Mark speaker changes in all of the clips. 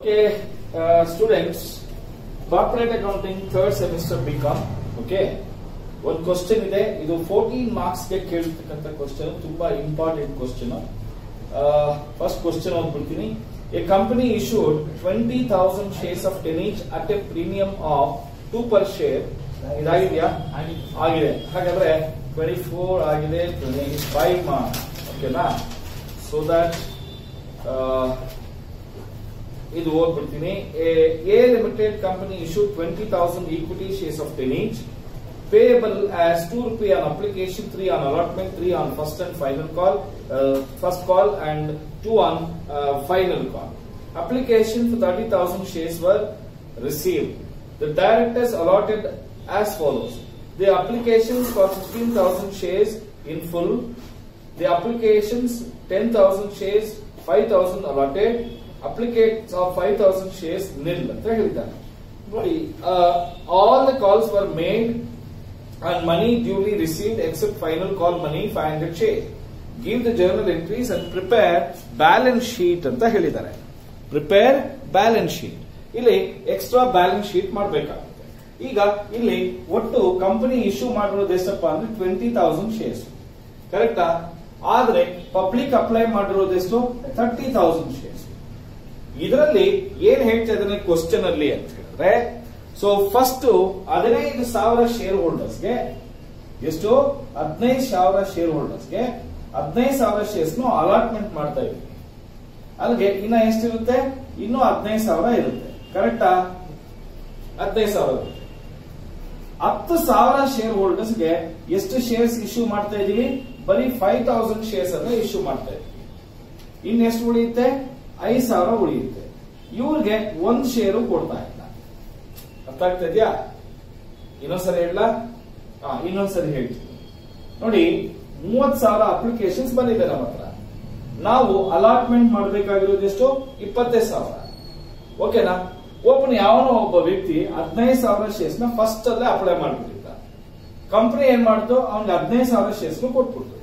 Speaker 1: Okay, uh, students, corporate accounting third semester BCom. Okay, ಒಂದು question ಇದೆ ಇದು fourteen marks ಗೆ ಕೇಳಿರ್ತಕ್ಕಂಥ ಕ್ವಶನ್ ತುಂಬಾ ಇಂಪಾರ್ಟೆಂಟ್ ಕ್ವಶನ್ ಫಸ್ಟ್ ಕ್ವಶನ್ ಓದ್ಬಿಡ್ತೀನಿ a company issued twenty thousand shares of ten each at a premium of two per share ಇದಾಗಿದೆಯಾ ಆಗಿದೆ ಹಾಗಾದ್ರೆ ಟ್ವೆಂಟಿ ಫೋರ್ ಆಗಿದೆ ಟ್ವೆಂಟಿ ಫೈವ್ ಮಾರ್ಕ್ಸ್ ಓಕೆನಾ ಸೊ ದಟ್ ಇದು ಓದ್ಬಿಡ್ತೀನಿ a limited company issue twenty thousand equity shares of ten each payable as 2 rupee on application, 3 on allotment, 3 on first and final call, uh, first call and 2 on uh, final call. Application for 30,000 shares were received. The directors allotted as follows. The applications for 15,000 shares in full, the applications 10,000 shares, 5,000 allotted, applicates of 5,000 shares nil ಅಂತ ಹೇಳಿದ್ದಾರೆ ನೋಡಿ all the calls were made and money duly received except final call money 500 share. Give the journal entries and prepare balance sheet ಅಂತ ಹೇಳಿದ್ದಾರೆ prepare balance sheet ಇಲ್ಲಿ extra balance sheet ಮಾಡಬೇಕಾಗುತ್ತೆ ಈಗ ಇಲ್ಲಿ ಒಟ್ಟು ಕಂಪನಿ ಇಶ್ಯೂ ಮಾಡಿರೋದು ಎಷ್ಟಪ್ಪ ಅಂದ್ರೆ ಟ್ವೆಂಟಿ ತೌಸಂಡ್ ಶೇರ್ಸ್ ಕರೆಕ್ಟಾ ಆದ್ರೆ ಪಬ್ಲಿಕ್ ಅಪ್ಲೈ ಮಾಡಿರೋದು ಎಷ್ಟು ತರ್ಟಿ ತೌಸಂಡ್ ಶೇರ್ಸ್ ಇದರಲ್ಲಿ ಏನ್ ಹೇಳ್ತಾ ಇದ್ದಾನೆ ಕ್ವಶನ್ ಅಲ್ಲಿ ಅಂತ ಹೇಳಿದ್ರೆ ಸೊ ಫಸ್ಟ್ ಹದಿನೈದು ಸಾವಿರ ಶೇರ್ ಹೋಲ್ಡರ್ಸ್ಗೆ ಎಷ್ಟು ಹದಿನೈದು ಸಾವಿರ ಶೇರ್ ಹೋಲ್ಡರ್ಸ್ಗೆ ಹದಿನೈದು ಸಾವಿರ ಶೇರ್ಸ್ ಅಲಾಟ್ಮೆಂಟ್ ಮಾಡ್ತಾ ಇದ್ವಿ ಅಲ್ಲಿಗೆ ಇನ್ನ ಎಷ್ಟಿರುತ್ತೆ ಇನ್ನು ಹದಿನೈದು ಸಾವಿರ ಇರುತ್ತೆ ಕರೆಕ್ಟಾ ಹದಿನೈದು ಸಾವಿರ ಇರುತ್ತೆ ಹತ್ತು ಸಾವಿರ ಶೇರ್ ಹೋಲ್ಡರ್ಸ್ಗೆ ಎಷ್ಟು ಶೇರ್ಸ್ ಇಶ್ಯೂ ಮಾಡ್ತಾ ಇದೀವಿ ಬರೀ ಫೈವ್ ತೌಸಂಡ್ ಶೇರ್ಸ್ ಅನ್ನ ಇಶ್ಯೂ ಮಾಡ್ತಾ ಇದೀವಿ ಇನ್ ಎಷ್ಟು ಉಳಿಯುತ್ತೆ ಐದು ಸಾವಿರ ಉಳಿಯುತ್ತೆ ಇವ್ರಿಗೆ ಒಂದ್ ಶೇರು ಕೊಡ್ತಾ ಇಲ್ಲ ಅರ್ಥ ಆಗ್ತಾ ಇದೆಯಾ ಇನ್ನೊಂದ್ಸರಿ ಹೇಳ ಇನ್ನೊಂದ್ಸರಿ ಹೇಳ್ತೀನಿ ನೋಡಿ ಮೂವತ್ ಸಾವಿರ ಅಪ್ಲಿಕೇಶನ್ಸ್ ಬಂದಿದೆ ನಮ್ಮ ಹತ್ರ ನಾವು ಅಲಾಟ್ಮೆಂಟ್ ಮಾಡಬೇಕಾಗಿರೋದು ಎಷ್ಟು ಇಪ್ಪತ್ತೈದು ಸಾವಿರ ಓಕೆನಾ ಓಪನ್ ಯಾವನೋ ಒಬ್ಬ ವ್ಯಕ್ತಿ ಹದಿನೈದು ಸಾವಿರ ಶೇರ್ಸ್ ನ ಫಸ್ಟ್ ಅಲ್ಲೇ ಅಪ್ಲೈ ಮಾಡ್ಬಿಟ್ಟಿದ್ದ ಕಂಪನಿ ಏನ್ ಮಾಡ್ತು ಅವ್ನಿಗೆ ಹದಿನೈದು ಸಾವಿರ ಶೇರ್ಸ್ ಕೊಟ್ಬಿಡ್ತು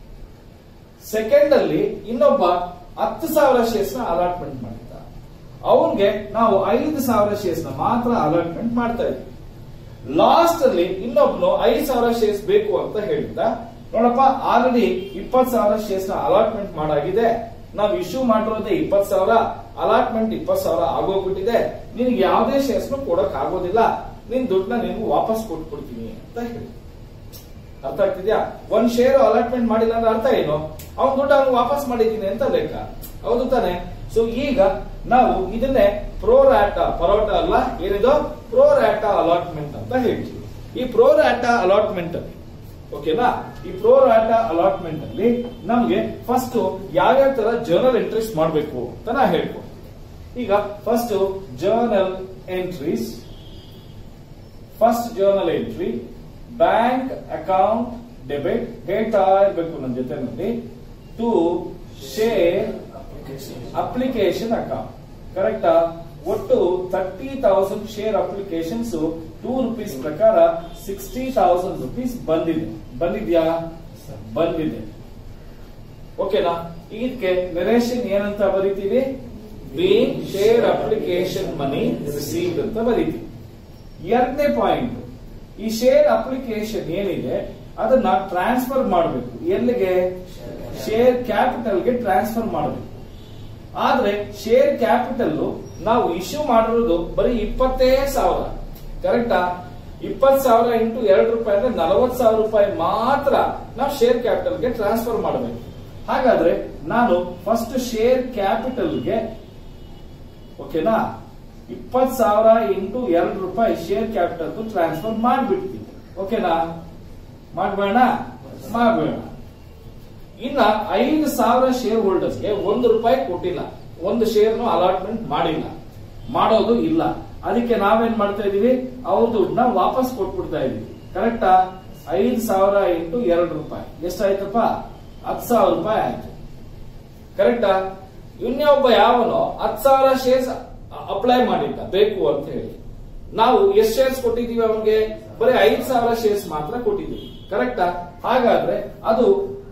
Speaker 1: ಸೆಕೆಂಡ್ ಅಲ್ಲಿ ಇನ್ನೊಬ್ಬ ಹತ್ತು ಸಾವಿರ ಶೇರ್ಸ್ ನ ಅಲಾಟ್ಮೆಂಟ್ ಮಾಡಿದ್ದ ಅವನ್ಗೆ ನಾವು ಐದು ಸಾವಿರ ಶೇರ್ಸ್ ನ ಮಾತ್ರ ಅಲಾಟ್ಮೆಂಟ್ ಮಾಡ್ತಾ ಇದ್ವಿ ಲಾಸ್ಟ್ ಅಲ್ಲಿ ಇನ್ನೊಬ್ನು ಐದು ಸಾವಿರ ಶೇರ್ಸ್ ಬೇಕು ಅಂತ ಹೇಳಿದ್ದ ನೋಡಪ್ಪ ಆಲ್ರೆಡಿ ಇಪ್ಪತ್ ಸಾವಿರ ಶೇರ್ಸ್ ನ ಅಲಾಟ್ಮೆಂಟ್ ಮಾಡಾಗಿದೆ ನಾವು ಇಶ್ಯೂ ಮಾಡಿರೋದೇ ಇಪ್ಪತ್ ಸಾವಿರ ಅಲಾಟ್ಮೆಂಟ್ ಇಪ್ಪತ್ ಸಾವಿರ ಆಗೋಗ್ಬಿಟ್ಟಿದೆ ನಿನ್ಗೆ ಯಾವುದೇ ಶೇರ್ಸ್ ಕೊಡಕ್ ಆಗೋದಿಲ್ಲ ನಿನ್ ದುಡ್ಡನ್ನ ನಿನ್ಗೆ ವಾಪಸ್ ಕೊಟ್ಬಿಡ್ತೀನಿ ಅಂತ ಹೇಳಿ ಅರ್ಥ ಆಗ್ತಿದ್ಯಾ ಒಂದ್ ಶೇರ್ ಅಲಾಟ್ಮೆಂಟ್ ಮಾಡಿಲ್ಲ ಅಂದ್ರೆ ಅರ್ಥ ಏನು ಅವ್ನ ದುಡ್ಡು ಅವ್ನು ವಾಪಸ್ ಮಾಡಿದ್ದೀನಿ ಅಂತ ಲೆಕ್ಕ ಹೌದು ತಾನೆ ಸೊ ಈಗ ನಾವು ಇದನ್ನೇ ಪ್ರೋರಾಟ ಪರೋಟ ಅಲ್ಲ ಏನಿದು ಪ್ರೋರಾಟ ಅಲಾಟ್ಮೆಂಟ್ ಅಂತ ಹೇಳ್ತೀವಿ ಈ ಪ್ರೋರಾಟ ಅಲಾಟ್ಮೆಂಟ್ ಅಲ್ಲಿ ಓಕೆನಾ ಈ ಪ್ರೋರಾಟ ಅಲಾಟ್ಮೆಂಟ್ ಅಲ್ಲಿ ನಮ್ಗೆ ಫಸ್ಟ್ ಯಾವ್ಯಾವ ತರ ಜರ್ನಲ್ ಎಂಟ್ರೀಸ್ ಮಾಡಬೇಕು ಅಂತ ನಾ ಹೇಳ್ಕೊ ಈಗ first journal entries first journal entry bank account debit ಹೇಳ್ತಾ ಇರ್ಬೇಕು ನನ್ನ ಜೊತೆ ಟು ಶೇರ್ ಅಪ್ಲಿಕೇಶನ್ ಅಕೌಂಟ್ ಕರೆಕ್ಟಾ ಒಟ್ಟು thirty thousand share applications two rupees ಪ್ರಕಾರ ಸಿಕ್ಸ್ಟಿ ತೌಸಂಡ್ ರುಪೀಸ್ ಬಂದಿದೆ ಬಂದಿದ್ಯಾ ಬಂದಿದೆ ಓಕೆನಾ ಇದಕ್ಕೆ ನೆರೇಷನ್ ಏನಂತ ಬರೀತೀವಿ being share application money received ಅಂತ ಬರೀತೀವಿ ಎರಡನೇ ಪಾಯಿಂಟ್ ಈ ಶೇರ್ ಅಪ್ಲಿಕೇಶನ್ ಏನಿದೆ ಅದನ್ನ ಟ್ರಾನ್ಸ್ಫರ್ ಮಾಡಬೇಕು ಎಲ್ಲಿಗೆ ಶೇರ್ ಕ್ಯಾಪಿಟಲ್ಗೆ ಟ್ರಾನ್ಸ್ಫರ್ ಮಾಡಬೇಕು ಆದ್ರೆ ಶೇರ್ ಕ್ಯಾಪಿಟಲ್ ನಾವು ಇಶ್ಯೂ ಮಾಡಿರೋದು ಬರೀ ಇಪ್ಪತ್ತೇ ಸಾವಿರ ಕರೆಕ್ಟಾ ಇಪ್ಪತ್ ಸಾವಿರ ಇಂಟು ಎರಡು ರೂಪಾಯಿ ಅಂದ್ರೆ ನಲವತ್ ಸಾವಿರ ರೂಪಾಯಿ ಮಾತ್ರ ನಾವು ಶೇರ್ ಕ್ಯಾಪಿಟಲ್ಗೆ ಟ್ರಾನ್ಸ್ಫರ್ ಮಾಡಬೇಕು ಹಾಗಾದ್ರೆ ನಾನು ಫಸ್ಟ್ ಶೇರ್ ಕ್ಯಾಪಿಟಲ್ಗೆ ಓಕೆನಾ ಇಪ್ಪತ್ ಸಾವಿರ ಇಂಟು ಎರಡು ರೂಪಾಯಿ ಶೇರ್ ಕ್ಯಾಪಿಟಲ್ ಟ್ರಾನ್ಸ್ಫರ್ ಮಾಡ್ಬಿಡ್ತೀನಿ ಓಕೆನಾ ಮಾಡ್ಬೇಡ ಮಾಡಬೇಡ ಇನ್ನ ಐದು ಸಾವಿರ ಶೇರ್ ಹೋಲ್ಡರ್ಸ್ಗೆ ಒಂದು ರೂಪಾಯಿ ಕೊಟ್ಟಿಲ್ಲ ಒಂದು ಶೇರ್ನು ಅಲಾಟ್ಮೆಂಟ್ ಮಾಡಿಲ್ಲ ಮಾಡೋದು ಇಲ್ಲ ಅದಕ್ಕೆ ನಾವೇನ್ ಮಾಡ್ತಾ ಇದೀವಿ ಅವ್ರ ದುಡ್ಡನ್ನ ವಾಪಸ್ ಕೊಟ್ಬಿಡ್ತಾ ಇದೀವಿ ಕರೆಕ್ಟಾ ಐದು ಸಾವಿರ ಇಂಟು ಎರಡು ರೂಪಾಯಿ ಎಷ್ಟಾಯ್ತಪ್ಪ ಹತ್ತು ಸಾವಿರ ರೂಪಾಯಿ ಆಯ್ತು ಕರೆಕ್ಟಾ ಇನ್ನೊಬ್ಬ ಯಾವನೋ ಹತ್ತು ಸಾವಿರ ಶೇರ್ಸ್ ಅಪ್ಲೈ ಮಾಡಿದ್ದ ಬೇಕು ಅಂತ ಹೇಳಿ ನಾವು ಎಷ್ಟು ಶೇರ್ಸ್ ಕೊಟ್ಟಿದೀವಿ ಅವನಿಗೆ ಬರೀ ಐದು ಸಾವಿರ ಶೇರ್ಸ್ ಮಾತ್ರ ಕೊಟ್ಟಿದ್ದೀವಿ ಕರೆಕ್ಟಾ ಹಾಗಾದ್ರೆ ಅದು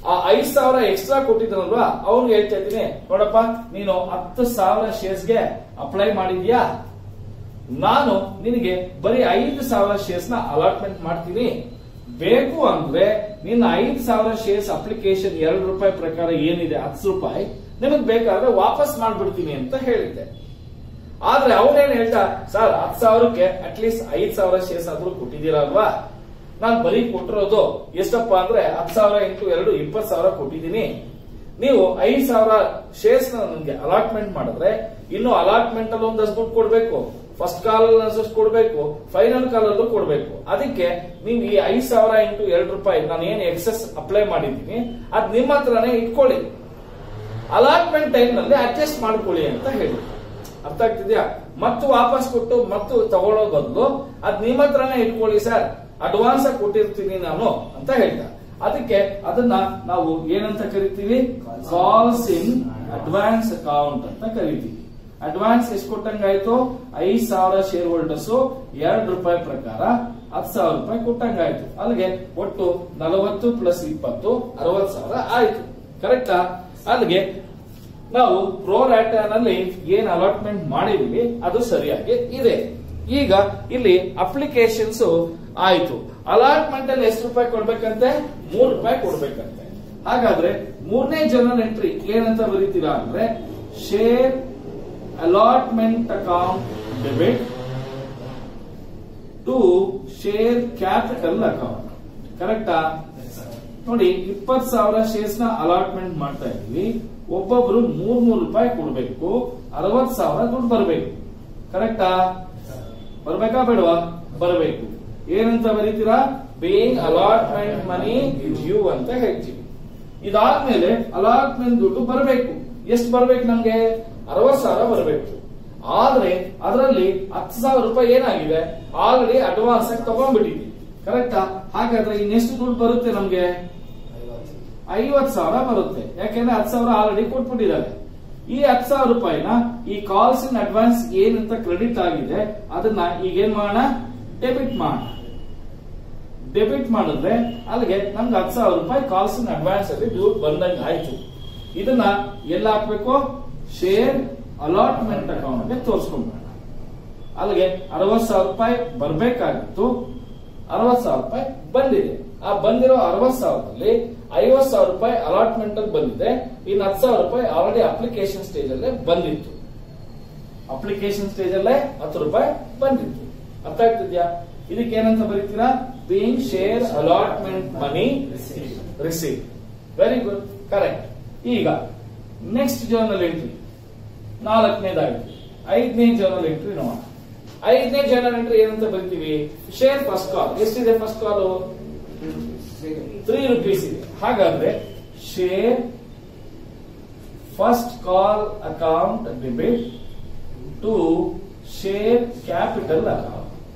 Speaker 1: ಆ ಐದ್ ಸಾವಿರ ಎಕ್ಸ್ಟ್ರಾ ಕೊಟ್ಟಿದ್ರಲ್ವಾ ಅವ್ನಿಗೆ ಹೇಳ್ತಾ ಇದ್ದೀನಿ ನೋಡಪ್ಪ ನೀನು ಹತ್ತು ಸಾವಿರ ಶೇರ್ಸ್ಗೆ ಅಪ್ಲೈ ಮಾಡಿದ್ಯಾ ನಾನು ನಿನಗೆ ಬರೀ ಐದು ಸಾವಿರ ಶೇರ್ಸ್ ನ ಅಲಾಟ್ಮೆಂಟ್ ಮಾಡ್ತೀನಿ ಬೇಕು ಅಂದ್ರೆ ನಿನ್ನ ಐದು ಸಾವಿರ ಶೇರ್ಸ್ ಅಪ್ಲಿಕೇಶನ್ ಎರಡು ರೂಪಾಯಿ ಪ್ರಕಾರ ಏನಿದೆ ಹತ್ತು ರೂಪಾಯಿ ನಿಮಗ್ ಬೇಕಾದ್ರೆ ವಾಪಸ್ ಮಾಡ್ಬಿಡ್ತೀನಿ ಅಂತ ಹೇಳಿದ್ದೆ ಆದ್ರೆ ಅವನೇನ್ ಹೇಳ್ತಾ ಸರ್ ಹತ್ತು ಸಾವಿರಕ್ಕೆ ಅಟ್ಲೀಸ್ಟ್ ಐದ್ ಸಾವಿರ ಶೇರ್ಸ್ ಆದ್ರೂ ಕೊಟ್ಟಿದ್ದೀರಲ್ವಾ ನಾನು ಬರೀ ಕೊಟ್ಟಿರೋದು ಎಷ್ಟಪ್ಪ ಅಂದ್ರೆ ಹತ್ತು ಸಾವಿರ ಇಂಟು ಎರಡು ಇಪ್ಪತ್ತು ಸಾವಿರ ಕೊಟ್ಟಿದ್ದೀನಿ ನೀವು ಐದ್ ಸಾವಿರ ಶೇರ್ಸ್ ನನಗೆ ಅಲಾಟ್ಮೆಂಟ್ ಮಾಡಿದ್ರೆ ಇನ್ನು ಅಲಾಟ್ಮೆಂಟ್ ಅಲ್ಲಿ ಒಂದಷ್ಟು ದುಡ್ಡು ಕೊಡ್ಬೇಕು ಫಸ್ಟ್ ಕಾಲ್ ಒಂದಷ್ಟು ಕೊಡ್ಬೇಕು ಫೈನಲ್ ಕಾಲ್ ಅಲ್ಲೂ ಕೊಡ್ಬೇಕು ಅದಕ್ಕೆ ನೀವು ಈ ಐದ್ ಸಾವಿರ ಇಂಟು ಎರಡು ರೂಪಾಯಿ ನಾನು ಏನ್ ಎಕ್ಸೆಸ್ ಅಪ್ಲೈ ಮಾಡಿದ್ದೀನಿ ಅದ್ ನಿಮ್ಮ ಹತ್ರನೇ ಇಟ್ಕೊಳ್ಳಿ ಅಲಾಟ್ಮೆಂಟ್ ಟೈಮ್ ನಲ್ಲಿ ಅಡ್ಜಸ್ಟ್ ಮಾಡ್ಕೊಳ್ಳಿ ಅಂತ ಹೇಳಿ ಅರ್ಥ ಆಗ್ತಿದ್ಯಾ ಮತ್ತು ವಾಪಸ್ ಕೊಟ್ಟು ಮತ್ತು ತಗೊಳ್ಳೋ ಬದಲು ಅದ್ ನಿಮ್ಮ ಹತ್ರನೇ ಇಟ್ಕೊಳ್ಳಿ ಸರ್ ಅಡ್ವಾನ್ಸ್ ಆಗಿ ಕೊಟ್ಟಿರ್ತೀನಿ ನಾನು ಅಂತ ಹೇಳ್ತಾ ಅದಕ್ಕೆ ಅದನ್ನ ನಾವು ಏನಂತ ಕರಿತೀವಿ ಕಾಲ್ಸ್ ಇನ್ ಅಡ್ವಾನ್ಸ್ ಅಕೌಂಟ್ ಅಂತ ಕರಿತೀವಿ ಅಡ್ವಾನ್ಸ್ ಎಷ್ಟು ಕೊಟ್ಟಂಗಾಯ್ತು ಐದ್ ಸಾವಿರ ಶೇರ್ ಹೋಲ್ಡರ್ಸ್ ಎರಡು ರೂಪಾಯಿ ಪ್ರಕಾರ ಹತ್ತು ಸಾವಿರ ರೂಪಾಯಿ ಕೊಟ್ಟಂಗಾಯ್ತು ಅಲ್ಲಿಗೆ ಒಟ್ಟು ನಲವತ್ತು ಪ್ಲಸ್ ಇಪ್ಪತ್ತು ಅರವತ್ತು ಸಾವಿರ ಆಯ್ತು ಕರೆಕ್ಟಾ ಅಲ್ಲಿಗೆ ನಾವು ಪ್ರೋ ನಲ್ಲಿ ಏನ್ ಅಲಾಟ್ಮೆಂಟ್ ಮಾಡಿದೀವಿ ಅದು ಸರಿಯಾಗಿ ಇದೆ ಈಗ ಇಲ್ಲಿ ಅಪ್ಲಿಕೇಶನ್ಸ್ ಆಯ್ತು ಅಲಾಟ್ಮೆಂಟ್ ಅಲ್ಲಿ ಎಷ್ಟು ರೂಪಾಯಿ ಕೊಡ್ಬೇಕಂತೆ ಮೂರು ರೂಪಾಯಿ ಕೊಡ್ಬೇಕಂತೆ ಹಾಗಾದ್ರೆ ಮೂರನೇ ಜನರಲ್ ಎಂಟ್ರಿ ಏನಂತ ಬರೀತೀರಾ ಅಂದ್ರೆ share allotment account debit to share capital account ಕರೆಕ್ಟಾ ನೋಡಿ ಇಪ್ಪತ್ ಸಾವಿರ ಶೇರ್ಸ್ ನ ಅಲಾಟ್ಮೆಂಟ್ ಮಾಡ್ತಾ ಇದೀವಿ ಒಬ್ಬೊಬ್ರು ಮೂರ್ ಮೂರ್ ರೂಪಾಯಿ ಕೊಡ್ಬೇಕು ಅರವತ್ ಸಾವಿರ ದುಡ್ಡು ಬರಬೇಕು ಕರೆಕ್ಟಾ ಬರ್ಬೇಕಾ ಬೇಡವಾ ಬರಬೇಕು ಏನಂತ ಬರೀತೀರಾ ಬೇಯಿಂಗ್ ಅಲಾಟ್ಮೆಂಟ್ ಮನಿ ಯು ಅಂತ ಹೇಳ್ತೀವಿ ಇದಾದ್ಮೇಲೆ ಅಲಾಟ್ಮೆಂಟ್ ದುಡ್ಡು ಬರಬೇಕು ಎಷ್ಟು ಬರ್ಬೇಕು ನಮ್ಗೆ ಅರವತ್ ಸಾವಿರ ಬರಬೇಕು ಆದ್ರೆ ಅದರಲ್ಲಿ ಹತ್ತು ಸಾವಿರ ರೂಪಾಯಿ ಏನಾಗಿದೆ ಆಲ್ರೆಡಿ ಅಡ್ವಾನ್ಸ್ ಆಗಿ ತಗೊಂಡ್ಬಿಟ್ಟಿದ್ವಿ ಕರೆಕ್ಟಾ ಹಾಗಾದ್ರೆ ಇನ್ನೆಷ್ಟು ದುಡ್ಡು ಬರುತ್ತೆ ನಮ್ಗೆ ಐವತ್ ಸಾವಿರ ಬರುತ್ತೆ ಯಾಕೆಂದ್ರೆ ಹತ್ತು ಸಾವಿರ ಆಲ್ರೆಡಿ ಕೊಟ್ಬಿಟ್ಟಿದ್ದಾರೆ ಈ ಹತ್ತು ಸಾವಿರ ರೂಪಾಯಿನ ಈ ಕಾಲ್ಸ್ ಇನ್ ಅಡ್ವಾನ್ಸ್ ಏನಂತ ಕ್ರೆಡಿಟ್ ಆಗಿದೆ ಅದನ್ನ ಈಗ ಏನ್ ಮಾಡೋಣ ಡೆಬಿಟ್ ಮಾಡೋಣ ಡೆಬಿಟ್ ಮಾಡಿದ್ರೆ ಅಲ್ಲಿಗೆ ನಮ್ಗೆ ಹತ್ತು ಸಾವಿರ ರೂಪಾಯಿ ಕಾಲ್ಸ್ ಇನ್ ಅಡ್ವಾನ್ಸ್ ಅಲ್ಲಿ ದುಡ್ಡು ಬಂದಂಗೆ ಆಯ್ತು ಇದನ್ನ ಎಲ್ಲ ಹಾಕ್ಬೇಕು ಶೇರ್ ಅಲಾಟ್ಮೆಂಟ್ ಅಕೌಂಟ್ಗೆ ತೋರಿಸ್ಕೊಂಡ್ಬೇಡ ಅಲ್ಲಿಗೆ ಅರವತ್ ಸಾವಿರ ರೂಪಾಯಿ ಬರ್ಬೇಕಾಗಿತ್ತು ಅರವತ್ ಸಾವಿರ ರೂಪಾಯಿ ಬಂದಿದೆ ಆ ಬಂದಿರೋ ಅರವತ್ ಸಾವಿರದಲ್ಲಿ ಐವತ್ ಸಾವಿರ ರೂಪಾಯಿ ಅಲಾಟ್ಮೆಂಟ್ ಅಲ್ಲಿ ಬಂದಿದೆ ಇನ್ನು ಹತ್ತು ಸಾವಿರ ರೂಪಾಯಿ ಆಲ್ರೆಡಿ ಅಪ್ಲಿಕೇಶನ್ ಸ್ಟೇಜ್ ಅಲ್ಲೇ ಬಂದಿತ್ತು ಅಪ್ಲಿಕೇಶನ್ ಸ್ಟೇಜ್ ಅಲ್ಲೇ ಹತ್ತು ರೂಪಾಯಿ ಬಂದಿತ್ತು ಅರ್ಥ ಆಗ್ತಿದ್ಯಾ ಇದಕ್ಕೆ ಏನಂತ ಬರೀತೀರಾ being share allotment money receive very good correct ಈಗ ನೆಕ್ಸ್ಟ್ ಜರ್ನಲ್ ಎಂಟ್ರಿ ನಾಲ್ಕನೇದಾಗಿ ಐದನೇ ಜರ್ನಲ್ ಎಂಟ್ರಿ ನೋಡೋಣ ಐದನೇ ಜರ್ನಲ್ ಎಂಟ್ರಿ ಏನಂತ ಬರಿತೀವಿ ಶೇರ್ ಫಸ್ಟ್ ಕಾಲ್ ಎಷ್ಟಿದೆ ಫಸ್ಟ್ ಕಾಲ್ ತ್ರೀ ರುಪೀಸ್ ಇದೆ ಹಾಗಾದ್ರೆ share first call account debit to share capital account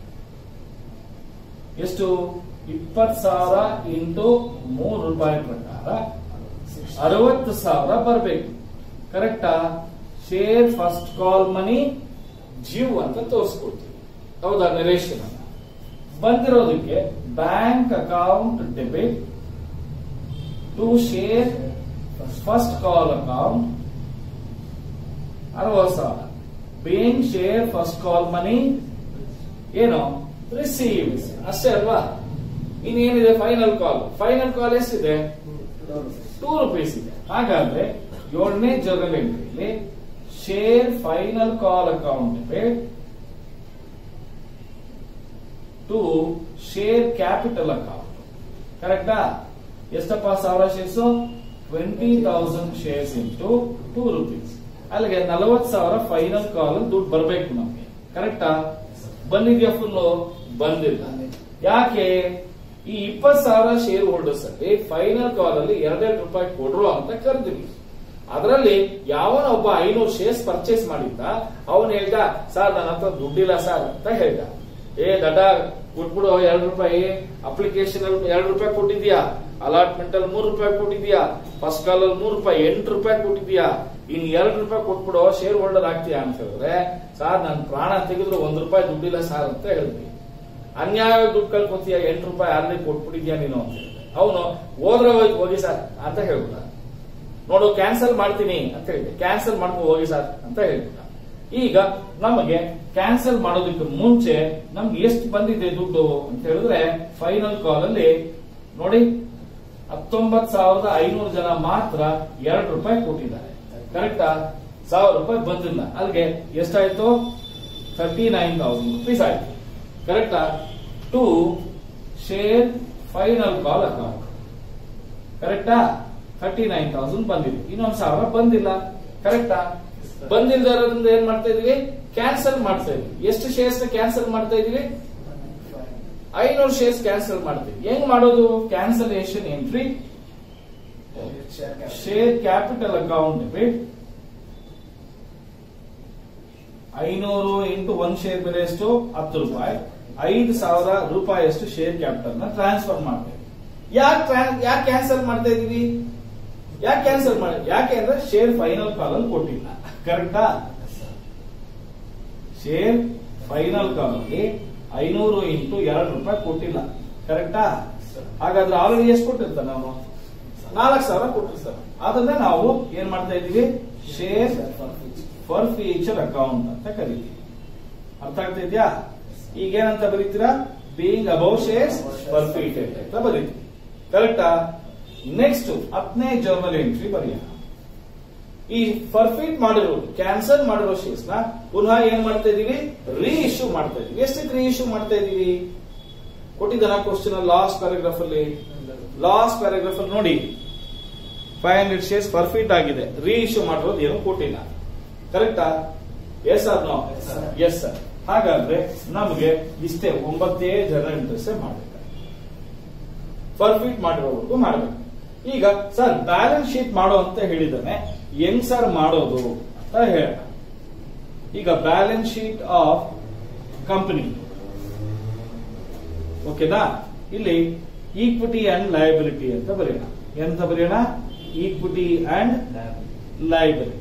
Speaker 1: ಎಷ್ಟು ಇಪ್ಪತ್ ಸಾವಿರ ಇಂಟು ಮೂರು ರೂಪಾಯಿ ಪ್ರಕಾರ ಅರವತ್ತು ಸಾವಿರ ಬರಬೇಕು ಕರೆಕ್ಟಾ ಶೇರ್ ಫಸ್ಟ್ ಕಾಲ್ ಮನಿ ಜಿವ್ ಅಂತ ತೋರಿಸ್ಕೊಡ್ತೀವಿ ಹೌದಾ ನಿರೇಶನ್ ಬಂದಿರೋದಕ್ಕೆ bank account debit to share first call account ಅರವತ್ತು ಸಾವಿರ being share first call money ಏನು ರಿಸೀವ್ ಅಷ್ಟೇ ಅಲ್ವಾ ಇನ್ನೇನಿದೆ ಫೈನಲ್ ಕಾಲ್ ಫೈನಲ್ ಕಾಲ್ ಎಷ್ಟಿದೆ ಟೂ ರುಪೀಸ್ ಇದೆ ಹಾಗಾದ್ರೆ ಏಳನೇ ಜರ್ನಲ್ ಎಂಟ್ರಿಯಲ್ಲಿ share final call account debit to share capital account ಕರೆಕ್ಟಾ ಎಷ್ಟಪ್ಪ ಸಾವಿರ shares twenty thousand shares into two rupees ಅಲ್ಲಿಗೆ ನಲವತ್ ಸಾವಿರ ಫೈನಲ್ ಕಾಲ್ ದುಡ್ಡು ಬರಬೇಕು ನಮ್ಗೆ ಕರೆಕ್ಟಾ ಬಂದಿದ್ಯಾ ಫುಲ್ ಬಂದಿಲ್ಲ ಯಾಕೆ ಈ ಇಪ್ಪತ್ ಸಾವಿರ ಶೇರ್ ಹೋಲ್ಡರ್ಸ್ ಅಲ್ಲಿ ಫೈನಲ್ ಕಾಲ್ ಅಲ್ಲಿ ಎರಡೆರಡು ರೂಪಾಯಿ ಕೊಡ್ರು ಅಂತ ಕರೆದ್ವಿ ಅದರಲ್ಲಿ ಯಾವನ ಒಬ್ಬ ಐನೂರು ಶೇರ್ಸ್ ಪರ್ಚೇಸ್ ಮಾಡಿದ್ದ ಅವನ್ ಹೇಳ್ದ ಸರ್ ನನ್ನ ಹತ್ರ ದುಡ್ಡಿಲ್ಲ ಸರ್ ಅಂತ ಹೇಳ್ದ ಏ ದಡ್ಡ ಕೊಟ್ಬಿಡು ಎರಡು ರೂಪಾಯಿ ಅಪ್ಲಿಕೇಶನ್ ಅಲ್ಲಿ ಎರಡು ರೂಪಾಯಿ ಕೊಟ್ಟಿದ್ಯಾ ಅಲಾಟ್ಮೆಂಟ್ ಅಲ್ಲಿ ಮೂರು ರೂಪಾಯಿ ಕೊಟ್ಟಿದ್ಯಾ ಫಸ್ಟ್ ಕಾಲ್ ಅಲ್ಲಿ ಮೂರು ರೂಪಾಯಿ ಎಂಟು ರೂಪಾಯಿ ಕೊಟ್ಟಿದ್ಯಾ ಇನ್ ಎರಡು ರೂಪಾಯಿ ಕೊಟ್ಬಿಡು ಶೇರ್ ಹೋಲ್ಡರ್ ಆಗ್ತೀಯಾ ಅಂತ ಹೇಳಿದ್ರೆ ಸರ್ ನನ್ ಪ್ರಾಣ ತೆಗೆದ್ರು ಒಂದ್ ರೂಪಾಯಿ ದುಡ್ಡಿಲ್ಲ ಸರ್ ಅಂತ ಹೇಳಿದ್ವಿ ಅನ್ಯಾಯ ದುಡ್ಡು ಕಳ್ಕೊತೀಯ ಎಂಟು ರೂಪಾಯಿ ಆಲ್ರೆಡಿ ಕೊಟ್ಬಿಟ್ಟಿದ್ಯಾ ನೀನು ಅಂತ ಹೇಳಿದ್ರೆ ಅವನು ಹೋದ್ರೆ ಹೋಯ್ತು ಹೋಗಿ ಸರ್ ಅಂತ ಹೇಳ್ಬಿಟ್ಟ ನೋಡು ಕ್ಯಾನ್ಸಲ್ ಮಾಡ್ತೀನಿ ಅಂತ ಹೇಳಿದೆ ಕ್ಯಾನ್ಸಲ್ ಮಾಡ್ಕೊಂಡು ಹೋಗಿ ಸರ್ ಅಂತ ಹೇಳ್ಬಿಟ್ಟ ಈಗ ನಮಗೆ ಕ್ಯಾನ್ಸಲ್ ಮಾಡೋದಕ್ಕೆ ಮುಂಚೆ ನಮ್ಗೆ ಎಷ್ಟು ಬಂದಿದೆ ದುಡ್ಡು ಅಂತ ಹೇಳಿದ್ರೆ ಫೈನಲ್ ಕಾಲ್ ಅಲ್ಲಿ ನೋಡಿ ಹತ್ತೊಂಬತ್ ಸಾವಿರದ ಐನೂರು ಜನ ಮಾತ್ರ ಎರಡು ರೂಪಾಯಿ ಕೊಟ್ಟಿದ್ದಾರೆ ಕರೆಕ್ಟಾ ಸಾವಿರ ರೂಪಾಯಿ ಬಂದಿಲ್ಲ ಅಲ್ಲಿಗೆ ಎಷ್ಟಾಯ್ತು ಥರ್ಟಿ ನೈನ್ ತೌಸಂಡ್ ರುಪೀಸ್ ಆಯ್ತು ಕರೆಕ್ಟಾ to share final call account ಕರೆಕ್ಟಾ ಥರ್ಟಿ ನೈನ್ ತೌಸಂಡ್ ಬಂದಿದೆ ಇನ್ನೊಂದು ಸಾವಿರ ಬಂದಿಲ್ಲ ಕರೆಕ್ಟಾ ಬಂದಿಲ್ಲದ್ರಿಂದ ಏನ್ ಮಾಡ್ತಾ ಇದೀವಿ ಕ್ಯಾನ್ಸಲ್ ಮಾಡ್ತಾ ಇದೀವಿ ಎಷ್ಟು ಶೇರ್ಸ್ ಕ್ಯಾನ್ಸಲ್ ಮಾಡ್ತಾ ಇದೀವಿ ಐನೂರು ಶೇರ್ಸ್ ಕ್ಯಾನ್ಸಲ್ ಮಾಡ್ತೀವಿ ಹೆಂಗ್ ಮಾಡೋದು cancellation entry share capital account debit ಐನೂರು ಇಂಟು ಒಂದ್ ಶೇರ್ ಬೆಲೆ ಎಷ್ಟು ಹತ್ತು ರೂಪಾಯಿ ಐದು ಸಾವಿರ ರೂಪಾಯಿಯಷ್ಟು ಶೇರ್ ಕ್ಯಾಪಿಟಲ್ ನ ಟ್ರಾನ್ಸ್ಫರ್ ಮಾಡ್ತೇವೆ ಯಾಕೆ ಯಾಕೆ ಕ್ಯಾನ್ಸಲ್ ಮಾಡ್ತಾ ಇದೀವಿ ಯಾಕೆ ಕ್ಯಾನ್ಸಲ್ ಮಾಡಿ ಯಾಕೆ ಅಂದ್ರೆ ಶೇರ್ ಫೈನಲ್ ಕಾಲ್ ಅಲ್ಲಿ ಕೊಟ್ಟಿಲ್ಲ ಕರೆಕ್ಟಾ ಶೇರ್ ಫೈನಲ್ ಕಾಲ್ ಅಲ್ಲಿ ಐನೂರು ಇಂಟು ಎರಡು ರೂಪಾಯಿ ಕೊಟ್ಟಿಲ್ಲ ಕರೆಕ್ಟಾ ಹಾಗಾದ್ರೆ ಆಲ್ರೆಡಿ ಎಷ್ಟು ಕೊಟ್ಟಿರ್ತಾನೆ ಅವನು ನಾಲ್ಕು ಸಾವಿರ ಕೊಟ್ಟಿರ್ತಾನೆ ಅದನ್ನ ನಾವು ಏನ್ ಮಾಡ್ತಾ ಇದೀವಿ ಶೇರ್ ಫರ್ ಫ್ಯೂಚರ್ ಅಕೌಂಟ್ ಅಂತ ಕರಿತೀವಿ ಅರ್ಥ ಆಗ್ತಾ ಇದೆಯಾ ಈಗ ಏನಂತ ಬರೀತೀರಾ being above shares forfeiture ಅಂತ ಬರೀತೀವಿ ಕರೆಕ್ಟಾ ನೆಕ್ಸ್ಟ್ ಹತ್ತನೇ ಜರ್ನಲ್ ಎಂಟ್ರಿ ಬರೆಯೋಣ ಈ ಪರ್ಫಿಟ್ ಮಾಡಿರೋದು ಕ್ಯಾನ್ಸಲ್ ಮಾಡಿರೋ ಶೇರ್ಸ್ ನ ಪುನಃ ಏನ್ ಮಾಡ್ತಾ ಇದೀವಿ ರೀ ಇಶ್ಯೂ ಮಾಡ್ತಾ ಇದೀವಿ ಎಷ್ಟಕ್ಕೆ ರೀ ಇಶ್ಯೂ ಮಾಡ್ತಾ ಇದೀವಿ ಕೊಟ್ಟಿದ್ದಾನ ಕ್ವಶನ್ ಲಾಸ್ಟ್ ಪ್ಯಾರಾಗ್ರಾಫ್ ಅಲ್ಲಿ ಲಾಸ್ಟ್ ಪ್ಯಾರಾಗ್ರಾಫ್ ಅಲ್ಲಿ ನೋಡಿ ಫೈವ್ ಹಂಡ್ರೆಡ್ ಶೇರ್ಸ್ ಪರ್ಫಿಟ್ ಆಗಿದೆ ರೀ ಇಶ್ಯೂ ಮಾಡಿರೋದು ಏನು ಕೊಟ್ಟಿಲ್ಲ ಕರೆಕ್ಟಾ yes or no
Speaker 2: Yes, sir.
Speaker 1: Yes sir ಹಾಗಾದ್ರೆ ನಮಗೆ ಇಷ್ಟೇ ಒಂಬತ್ತೇ ಜರ್ನಲ್ ಎಂಟ್ರೀಸ್ ಮಾಡಬೇಕು ಪರ್ಫಿಟ್ ಮಾಡಿರೋವರೆಗೂ ಮಾಡಬೇಕು ಈಗ ಸರ್ ಬ್ಯಾಲೆನ್ಸ್ ಶೀಟ್ ಮಾಡೋ ಅಂತ ಹೇಳಿದಾನೆ ಹೆಂಗ್ ಸರ್ ಮಾಡೋದು ಅಂತ ಹೇಳ ಈಗ ಬ್ಯಾಲೆನ್ಸ್ ಶೀಟ್ ಆಫ್ ಕಂಪನಿ ಓಕೆನಾ ಇಲ್ಲಿ ಈಕ್ವಿಟಿ ಅಂಡ್ ಲಯಬಿಲಿಟಿ ಅಂತ ಬರೆಯೋಣ ಎಂತ ಬರೆಯೋಣ equity and liability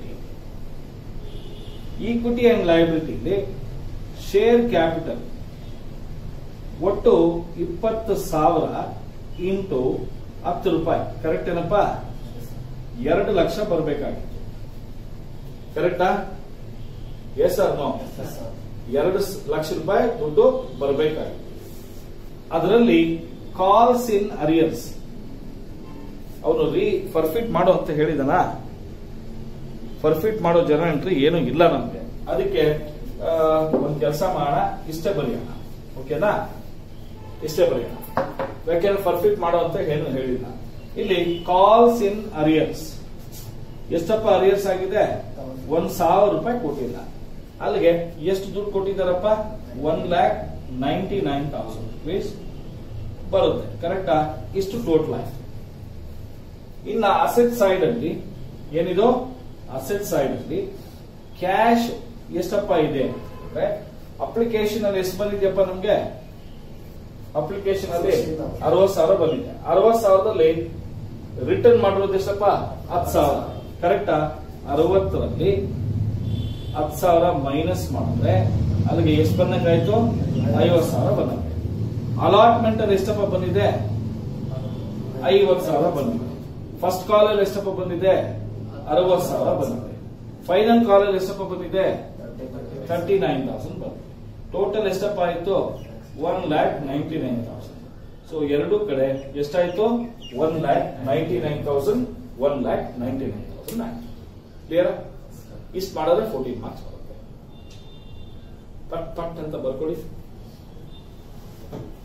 Speaker 1: equity and liability share capital ಒಟ್ಟು ಇಪ್ಪತ್ತು ಸಾವಿರ ಇಂಟು ಹತ್ತು ರೂಪಾಯಿ ಕರೆಕ್ಟ್ ಏನಪ್ಪ ಎರಡು ಲಕ್ಷ ಬರಬೇಕಾಗಿತ್ತು ಕರೆಕ್ಟಾ ಎಸ್ ಸರ್ ನೋ ಎರಡು ಸ- ಲಕ್ಷ ರೂಪಾಯಿ ದುಡ್ಡು ಬರಬೇಕಾಗಿತ್ತು ಅದರಲ್ಲಿ ಕಾಲ್ಸ್ ಇನ್ ಅರಿಯರ್ಸ್ ಅವನು ರೀ ಪರ್ಫಿಟ್ ಮಾಡು ಅಂತ ಹೇಳಿದನ ಪರ್ಫಿಟ್ ಮಾಡೋ ಜನ ಎಂಟ್ರಿ ಏನು ಇಲ್ಲ ನಮ್ಗೆ ಅದಕ್ಕೆ ಆ, ಒಂದ್ ಕೆಲಸ ಮಾಡೋಣ ಇಷ್ಟೇ ಬರೆಯೋಣ ಓಕೆನಾ ಇಷ್ಟೇ ಬರೆಯೋಣ ಯಾಕೆಂದ್ರೆ ಪರ್ಫಿಟ್ ಮಾಡೋ ಅಂತ ಏನು ಹೇಳಿಲ್ಲ ಇಲ್ಲಿ ಕಾಲ್ಸ್ ಇನ್ ಅರಿಯರ್ಸ್ ಎಷ್ಟಪ್ಪ ಅರಿಯರ್ಸ್ ಆಗಿದೆ ಒಂದ್ ಸಾವಿರ ರೂಪಾಯಿ ಕೊಟ್ಟಿಲ್ಲ ಅಲ್ಲಿಗೆ ಎಷ್ಟು ದುಡ್ಡು ಕೊಟ್ಟಿದ್ದಾರಪ್ಪ one lakh ninety nine thousand rupees ಬರುತ್ತೆ ಕರೆಕ್ಟಾ ಇಷ್ಟು ಟೋಟಲ್ ಆಯ್ತು ಇನ್ನ ಅಸೆಟ್ ಸೈಡ್ ಅಲ್ಲಿ ಏನಿದು ಅಸೆಟ್ ಸೈಡ್ ಅಲ್ಲಿ ಕ್ಯಾಶ್ ಎಷ್ಟಪ್ಪ ಇದೆ ಅಂದ್ರೆ ಅಪ್ಲಿಕೇಶನ್ ಅಲ್ಲಿ ಎಷ್ಟು ಬಂದಿದೆಯಪ್ಪ ನಮ್ಗೆ ಅಪ್ಲಿಕೇಶನ್ ಅಲ್ಲಿ ಅರವತ್ ಸಾವಿರ ಬಂದಿದೆ ಅರವತ್ ಸಾವಿರದಲ್ಲಿ ರಿಟರ್ನ್ ಮಾಡಿರೋದು ಎಷ್ಟಪ್ಪ ಹತ್ತು ಸಾವಿರ ಕರೆಕ್ಟಾ ಅರವತ್ತರಲ್ಲಿ ಹತ್ತು ಸಾವಿರ ಮೈನಸ್ ಮಾಡಿದ್ರೆ ಅಲ್ಲಿಗೆ ಎಷ್ಟು ಬಂದಂಗಾಯ್ತು ಐವತ್ ಸಾವಿರ ಬಂದಂಗೆ ಅಲಾಟ್ಮೆಂಟ್ ಅಲ್ಲಿ ಎಷ್ಟಪ್ಪ ಬಂದಿದೆ ಐವತ್ ಸಾವಿರ ಬಂದಿದೆ ಫಸ್ಟ್ ಕಾಲ್ ಅಲ್ಲಿ ಎಷ್ಟಪ್ಪ ಬಂದಿದೆ ಅರವತ್ ಸಾವಿರ ಬಂದಿದೆ ಫೈನಲ್ ಕಾಲ್ ಅಲ್ಲಿ ಎಷ್ಟಪ್ಪ ಬಂದಿದೆ ಥರ್ಟಿ ನೈನ್ ತೌಸಂಡ್ ಬಂದಿದೆ ಟೋಟಲ್ ಎಷ್ಟಪ್ಪ ಆಯ್ತು one lakh ninety nine thousand so ಎರಡು ಕಡೆ ಎಷ್ಟಾಯ್ತು one lakh ninety nine thousand one lakh ninety nine thousand ಆಯ್ತು ಕ್ಲಿಯರ್ ಇಷ್ಟು ಮಾಡಿದ್ರೆ ಫೋರ್ಟೀನ್ ಮಾರ್ಕ್ಸ್ ಬರುತ್ತೆ ಪಟ್ ಪಟ್ ಅಂತ ಬರ್ಕೊಳ್ಳಿ